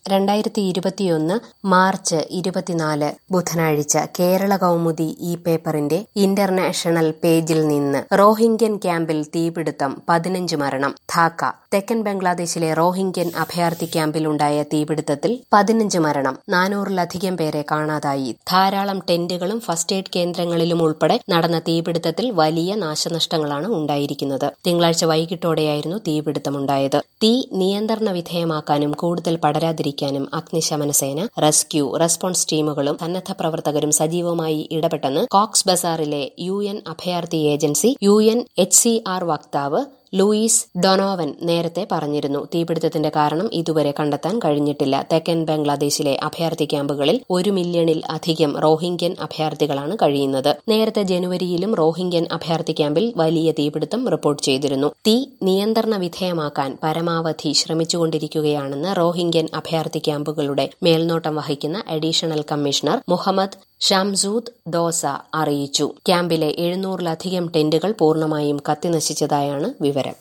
രണ്ടായിരത്തി ഇരുപത്തിയൊന്ന് മാർച്ച് ഇരുപത്തിനാല് ബുധനാഴ്ച കേരള കൗമുദി ഈ പേപ്പറിന്റെ ഇന്റർനാഷണൽ പേജിൽ നിന്ന് റോഹിംഗ്യൻ ക്യാമ്പിൽ തീപിടുത്തം പതിനഞ്ച് മരണം ധാക്ക തെക്കൻ ബംഗ്ലാദേശിലെ റോഹിംഗ്യൻ അഭയാർത്ഥി ക്യാമ്പിലുണ്ടായ തീപിടുത്തത്തിൽ പതിനഞ്ച് മരണം നാനൂറിലധികം പേരെ കാണാതായി ധാരാളം ടെന്റുകളും ഫസ്റ്റ് എയ്ഡ് കേന്ദ്രങ്ങളിലും ഉൾപ്പെടെ നടന്ന തീപിടുത്തത്തിൽ വലിയ നാശനഷ്ടങ്ങളാണ് ഉണ്ടായിരിക്കുന്നത് തിങ്കളാഴ്ച വൈകിട്ടോടെയായിരുന്നു തീപിടുത്തമുണ്ടായത് തീ നിയന്ത്രണ വിധേയമാക്കാനും കൂടുതൽ പടരാതിരിക്കാനും അഗ്നിശമന സേന റെസ്ക്യൂ റെസ്പോൺസ് ടീമുകളും സന്നദ്ധ പ്രവർത്തകരും സജീവമായി ഇടപെട്ടെന്ന് കോക്സ് ബസാറിലെ യു എൻ അഭയാർത്ഥി agency U N H C R വക്താവ് ലൂയിസ് ഡൊനോവൻ നേരത്തെ പറഞ്ഞിരുന്നു തീപിടുത്തത്തിന്റെ കാരണം ഇതുവരെ കണ്ടെത്താൻ കഴിഞ്ഞിട്ടില്ല തെക്കൻ ബംഗ്ലാദേശിലെ അഭയാർത്ഥി ക്യാമ്പുകളിൽ ഒരു മില്യണിൽ അധികം റോഹിംഗ്യൻ അഭയാർത്ഥികളാണ് കഴിയുന്നത് നേരത്തെ ജനുവരിയിലും റോഹിംഗ്യൻ അഭയാർത്ഥി ക്യാമ്പിൽ വലിയ തീപിടുത്തം റിപ്പോർട്ട് ചെയ്തിരുന്നു തീ നിയന്ത്രണ വിധേയമാക്കാൻ പരമാവധി ശ്രമിച്ചുകൊണ്ടിരിക്കുകയാണെന്ന് റോഹിംഗ്യൻ അഭയാർത്ഥി ക്യാമ്പുകളുടെ മേൽനോട്ടം വഹിക്കുന്ന അഡീഷണൽ കമ്മീഷണർ മുഹമ്മദ് ഷംസൂദ് ഡോസ അറിയിച്ചു ക്യാമ്പിലെ എഴുന്നൂറിലധികം ടെന്റുകൾ പൂർണ്ണമായും കത്തിനശിച്ചതായാണ് വിവരം